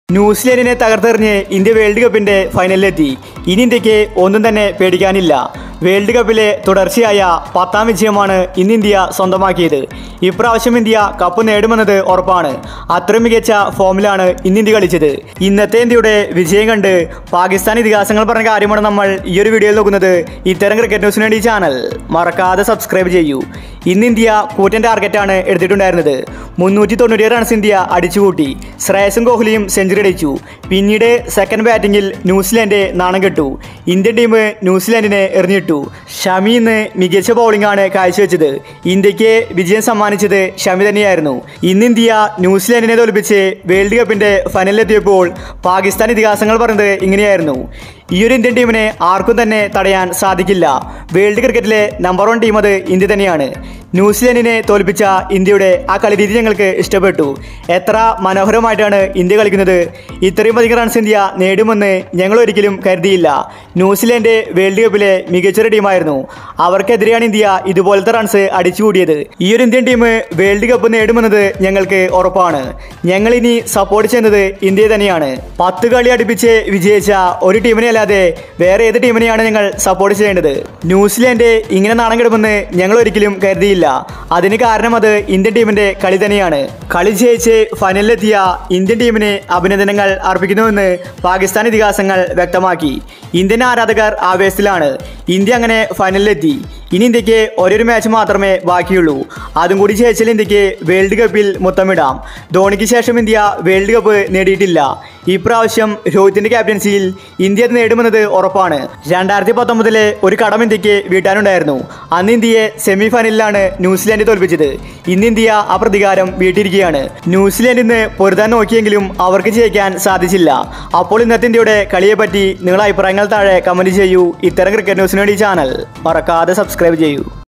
ന്യൂസിലൻഡിനെ തകർത്തെറിഞ്ഞ് India world കപ്പിന്റെ ഫൈനലിലെത്തി ഇനി ഇന്ത്യക്ക് ഒന്നും തന്നെ പേടിക്കാനില്ല വേൾഡ് കപ്പിലെ തുടർച്ചയായ പത്താം വിജയമാണ് ഇന്ന് ഇന്ത്യ സ്വന്തമാക്കിയത് ഇപ്രാവശ്യം ഇന്ത്യ കപ്പ് നേടുമെന്നത് ഉറപ്പാണ് അത്രയും മികച്ച ഫോമിലാണ് ഇന്ന് ഇന്ത്യ കളിച്ചത് ഇന്നത്തെ ഇന്ത്യയുടെ വിജയം കണ്ട് പാകിസ്ഥാൻ ഇതിഹാസങ്ങൾ പറഞ്ഞ കാര്യമാണ് നമ്മൾ ഈ ഒരു വീഡിയോയിൽ നോക്കുന്നത് ഇത്തരം ക്രിക്കറ്റ് ന്യൂസിന് വേണ്ടി ഈ ചാനൽ മറക്കാതെ സബ്സ്ക്രൈബ് ചെയ്യൂ ഇന്ന് ഇന്ത്യ കൂറ്റൻ ടാർഗറ്റാണ് എടുത്തിട്ടുണ്ടായിരുന്നത് മുന്നൂറ്റി തൊണ്ണൂറ്റി റൺസ് ഇന്ത്യ അടിച്ചുകൂട്ടി ശ്രേയസും കോഹ്ലിയും സെഞ്ചുറി അടിച്ചു പിന്നീട് സെക്കൻഡ് ബാറ്റിംഗിൽ ന്യൂസിലാൻഡ് നാണം കെട്ടു ഇന്ത്യൻ ടീം ന്യൂസിലാൻഡിനെ എറിഞ്ഞിട്ടു ഷമി ഇന്ന് മികച്ച ബൗളിംഗ് ആണ് കാഴ്ചവെച്ചത് ഇന്ത്യക്ക് വിജയം സമ്മാനിച്ചത് ഷമി തന്നെയായിരുന്നു ഇന്ന് ഇന്ത്യ ന്യൂസിലാൻഡിനെ തോൽപ്പിച്ച് വേൾഡ് കപ്പിന്റെ ഫൈനലിലെത്തിയപ്പോൾ പാകിസ്ഥാൻ ഇതിഹാസങ്ങൾ പറഞ്ഞത് ഇങ്ങനെയായിരുന്നു ഈ ഒരു ഇന്ത്യൻ ടീമിനെ ആർക്കും തന്നെ തടയാൻ സാധിക്കില്ല വേൾഡ് ക്രിക്കറ്റിലെ നമ്പർ വൺ ടീം അത് ഇന്ത്യ തന്നെയാണ് ന്യൂസിലാൻഡിനെ തോൽപ്പിച്ച ഇന്ത്യയുടെ ആ കളിരീതി ഞങ്ങൾക്ക് ഇഷ്ടപ്പെട്ടു എത്ര മനോഹരമായിട്ടാണ് ഇന്ത്യ കളിക്കുന്നത് ഇത്രയും അധികം റൺസ് ഇന്ത്യ നേടുമെന്ന് ഞങ്ങൾ ഒരിക്കലും കരുതിയില്ല ന്യൂസിലാൻഡ് വേൾഡ് കപ്പിലെ മികച്ചൊരു ടീമായിരുന്നു അവർക്കെതിരെയാണ് ഇന്ത്യ ഇതുപോലത്തെ റൺസ് അടിച്ചുകൂടിയത് ഈ ഒരു ഇന്ത്യൻ ടീം വേൾഡ് കപ്പ് നേടുമെന്നത് ഞങ്ങൾക്ക് ഉറപ്പാണ് ഞങ്ങൾ ഇനി സപ്പോർട്ട് ചെയ്യുന്നത് ഇന്ത്യയെ തന്നെയാണ് പത്ത് കളി അടുപ്പിച്ച് വിജയിച്ച ഒരു ടീമിനെ അല്ലാതെ വേറെ ഏത് ടീമിനെയാണ് ഞങ്ങൾ സപ്പോർട്ട് ചെയ്യേണ്ടത് ന്യൂസിലാൻഡ് ഇങ്ങനെ നാണം കിടുമെന്ന് ഞങ്ങൾ ഒരിക്കലും കരുതിയില്ല അതിന് കാരണം അത് ഇന്ത്യൻ ടീമിന്റെ കളി തന്നെയാണ് കളി ജയിച്ച് ഫൈനലിലെത്തിയ ഇന്ത്യൻ ടീമിന് അഭിനന്ദനങ്ങൾ അർപ്പിക്കുന്നുവെന്ന് പാകിസ്ഥാൻ ഇതിഹാസങ്ങൾ വ്യക്തമാക്കി ഇന്ത്യൻ ആരാധകർ ആവേശത്തിലാണ് ഇന്ത്യ അങ്ങനെ ഫൈനലിലെത്തി ഇനി ഇന്ത്യക്ക് ഒരൊരു മാച്ച് മാത്രമേ ബാക്കിയുള്ളൂ അതും കൂടി ജയിച്ചാൽ ഇന്ത്യക്ക് വേൾഡ് കപ്പിൽ മുത്തമിടാം ധോണിക്ക് ശേഷം ഇന്ത്യ വേൾഡ് കപ്പ് നേടിയിട്ടില്ല ഇപ്രാവശ്യം രോഹിത്തിന്റെ ക്യാപ്റ്റൻസിയിൽ ഇന്ത്യ അത് നേടുമെന്നത് ഉറപ്പാണ് രണ്ടായിരത്തി പത്തൊമ്പതിലെ ഒരു കടം ഇന്ത്യക്ക് വീട്ടാനുണ്ടായിരുന്നു അന്ന് ഇന്ത്യയെ സെമി ഫൈനലിലാണ് ന്യൂസിലാൻഡ് തോൽപ്പിച്ചത് ഇന്ന് ഇന്ത്യ ആ പ്രതികാരം വീട്ടിയിരിക്കുകയാണ് ന്യൂസിലാൻഡ് ഇന്ന് പൊരുതാൻ നോക്കിയെങ്കിലും അവർക്ക് ജയിക്കാൻ സാധിച്ചില്ല അപ്പോൾ ഇന്നത്തെ ഇന്ത്യയുടെ കളിയെപ്പറ്റി നിങ്ങളുടെ അഭിപ്രായങ്ങൾ താഴെ കമന്റ് ചെയ്യൂ ഇത്തരം ക്രിക്കറ്റ് ന്യൂസിന് വേണ്ടി ചാനൽ മറക്കാതെ സബ്സ്ക്രൈബ് ചെയ്യൂ